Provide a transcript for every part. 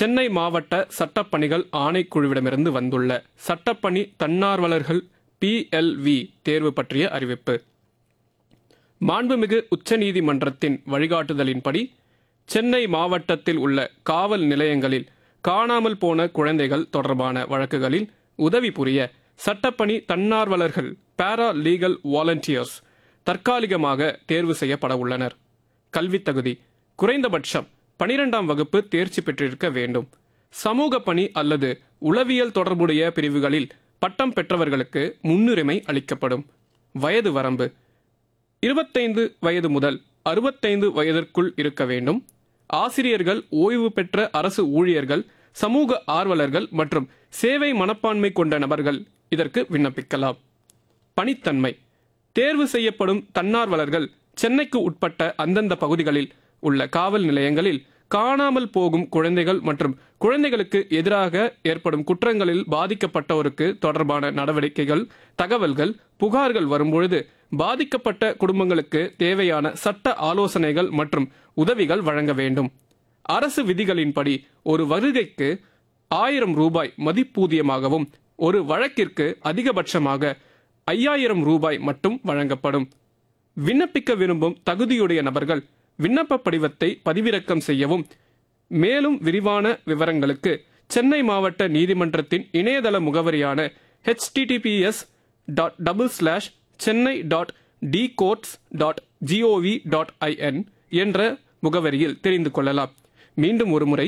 சென்னை மாவட்ட சட்டப்பணிகள் ஆணைக்குழுவிடமிருந்து வந்துள்ள சட்டப்பணி தன்னார்வலர்கள் பிஎல்வி தேர்வு பற்றிய அறிவிப்பு மாண்புமிகு உச்சநீதிமன்றத்தின் வழிகாட்டுதலின்படி சென்னை மாவட்டத்தில் உள்ள காவல் நிலையங்களில் காணாமல் போன குழந்தைகள் தொடர்பான வழக்குகளில் உதவி புரிய சட்டப்பணி தன்னார்வலர்கள் பாரா லீகல் வாலண்டியர்ஸ் தற்காலிகமாக தேர்வு செய்யப்பட உள்ளனர் கல்வித் தகுதி குறைந்தபட்சம் பனிரெண்டாம் வகுப்பு தேர்ச்சி பெற்றிருக்க வேண்டும் சமூக பணி அல்லது உளவியல் தொடர்புடைய பிரிவுகளில் பட்டம் பெற்றவர்களுக்கு முன்னுரிமை அளிக்கப்படும் வயது வரம்பு இருபத்தைந்து வயது முதல் அறுபத்தைந்து வயதிற்குள் இருக்க வேண்டும் ஆசிரியர்கள் ஓய்வு பெற்ற அரசு ஊழியர்கள் சமூக ஆர்வலர்கள் மற்றும் சேவை மனப்பான்மை கொண்ட நபர்கள் இதற்கு விண்ணப்பிக்கலாம் பணித்தன்மை தேர்வு செய்யப்படும் தன்னார்வலர்கள் சென்னைக்கு உட்பட்ட அந்தந்த பகுதிகளில் உள்ள காவல் நிலையங்களில் காணாமல் போகும் குழந்தைகள் மற்றும் குழந்தைகளுக்கு எதிராக ஏற்படும் குற்றங்களில் பாதிக்கப்பட்டோருக்கு தொடர்பான நடவடிக்கைகள் தகவல்கள் புகார்கள் வரும்பொழுது பாதிக்கப்பட்ட குடும்பங்களுக்கு தேவையான சட்ட ஆலோசனைகள் மற்றும் உதவிகள் வழங்க வேண்டும் அரசு விதிகளின்படி ஒரு வருகைக்கு ஆயிரம் ரூபாய் மதிப்பூதியமாகவும் ஒரு வழக்கிற்கு அதிகபட்சமாக ஐயாயிரம் ரூபாய் மட்டும் வழங்கப்படும் விண்ணப்பிக்க விரும்பும் தகுதியுடைய நபர்கள் விண்ணப்ப படிவத்தை பதிவிறக்கம் செய்யவும் மேலும் விரிவான விவரங்களுக்கு சென்னை மாவட்ட நீதிமன்றத்தின் இணையதள முகவரியான https dot double slash Chennai dot T courts dot G O V dot I N என்ற முகவரியில் தெரிந்து கொள்ளலாம் மீண்டும் ஒருமுறை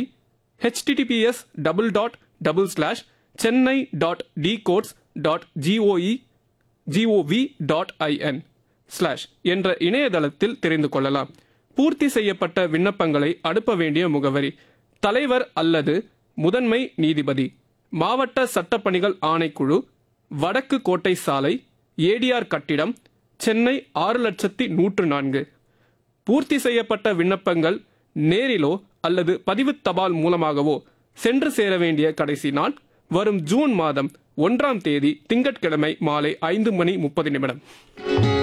https double dot double slash Chennai dot T courts dot G O E G O V dot I N slash என்ற இணையதளத்தில் தெரிந்து கொள்ளலாம் பூர்த்தி செய்யப்பட்ட விண்ணப்பங்களை அனுப்ப வேண்டிய முகவரி தலைவர் அல்லது முதன்மை நீதிபதி மாவட்ட சட்டப்பணிகள் ஆணைக்குழு வடக்கு கோட்டை சாலை ஏடிஆர் கட்டிடம் சென்னை ஆறு லட்சத்தி நூற்று நான்கு பூர்த்தி செய்யப்பட்ட விண்ணப்பங்கள் நேரிலோ அல்லது பதிவு தபால் மூலமாகவோ சென்று சேர வேண்டிய கடைசி நாள் வரும் ஜூன் மாதம் ஒன்றாம் தேதி திங்கட்கிழமை மாலை ஐந்து மணி முப்பது நிமிடம்